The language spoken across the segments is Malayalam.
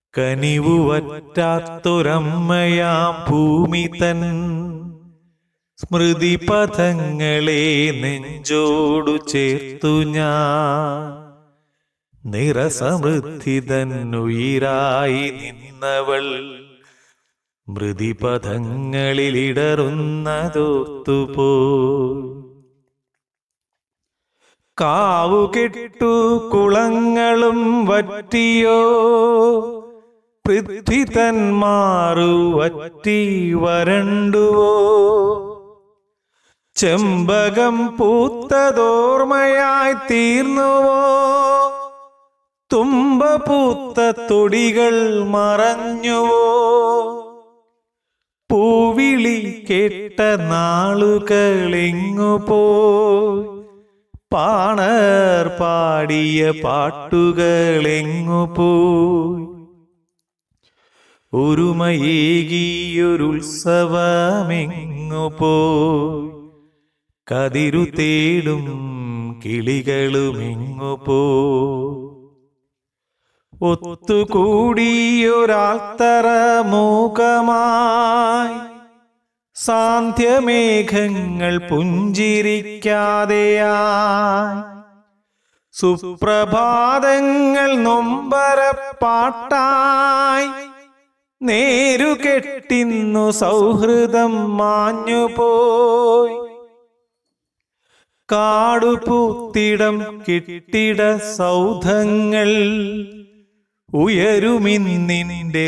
കനിവുവറ്റാത്തൊരമ്മയാം ഭൂമി തൻ സ്മൃതിപഥങ്ങളെ നെഞ്ചോടു ചേർത്തു ഞാൻ നിറസമൃദ്ധി തന്നുയിരായി നിന്നവൾ മൃതിപഥങ്ങളിലിടറുന്നതൊത്തുപോയി കാവുകെട്ടു കുളങ്ങളും വറ്റിയോ പൃഥ്വി തന്മാറു വറ്റി വരണ്ടുവോ ചെമ്പകം പൂത്തതോർമ്മയായി തീർന്നുവോ തുമ്പ പൂത്ത തൊടികൾ മറഞ്ഞുവോ പൂവിളി കേട്ട നാളുകളെങ്ങു പോയി പാണർ പാടിയ പാട്ടുകളെങ്ങു പോയി ഒരുമയേകിയൊരുത്സവമെങ്ങു പോയി കതിരു തേടും കിളികളുമെങ്ങു പോയി ഒത്തുകൂടിയൊരാൾത്തറ മൂകമായി സാന്ധ്യമേഘങ്ങൾ പുഞ്ചിരിക്കാതെയായി സുപ്രഭാതങ്ങൾ നൊമ്പരപ്പാട്ടായി നേരുകെട്ടിന്നു സൗഹൃദം മാഞ്ഞുപോയി കാടുപൂത്തിടം കിട്ടിട സൗധങ്ങൾ ഉയരുമിന്നിന്റെ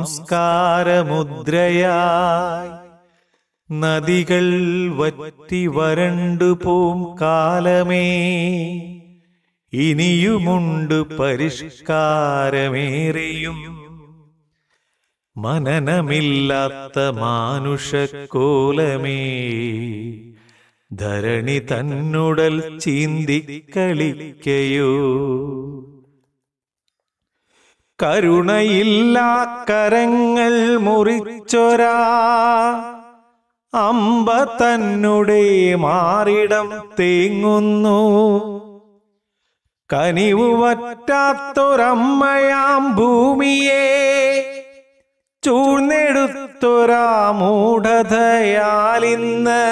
സംസ്കാരമുദ്രയായി നദികൾ വറ്റി വരണ്ടു പോം കാലമേ ഇനിയുമുണ്ട് പരിഷ്കാരമേറിയും മനനമില്ലാത്ത മാനുഷക്കോലമേ ധരണി തന്നുടൽ ചീന്തിക്കളിക്കയോ കരുണയില്ലാ കരങ്ങൾ മുറിച്ചൊരാ അമ്പ തന്നെ മാറിടം തേങ്ങുന്നു കനിവു വറ്റാത്തൊരമ്മയാം ഭൂമിയെ ചൂഴ്ന്നെടുത്തൊരാ മൂഢതയാലിന്ന്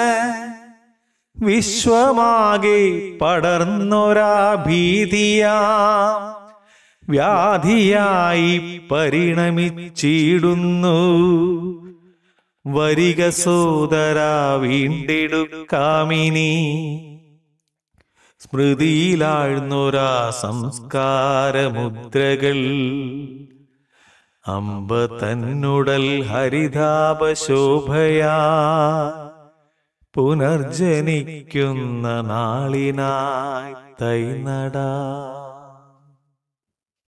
വിശ്വമാകെ പടർന്നൊരാ ഭീതിയാ വ്യാധിയായി പരിണമിച്ചിടുന്നു വരിക സോദര വീണ്ടെടുക്കാമിനി സ്മൃതിയിലാഴ്ന്നൊരാ സംസ്കാരമുദ്രകൾ അമ്പ തന്നുടൽ ഹരിതാപശോഭയാ പുനർജനിക്കുന്ന നാളിനായി തൈനടാ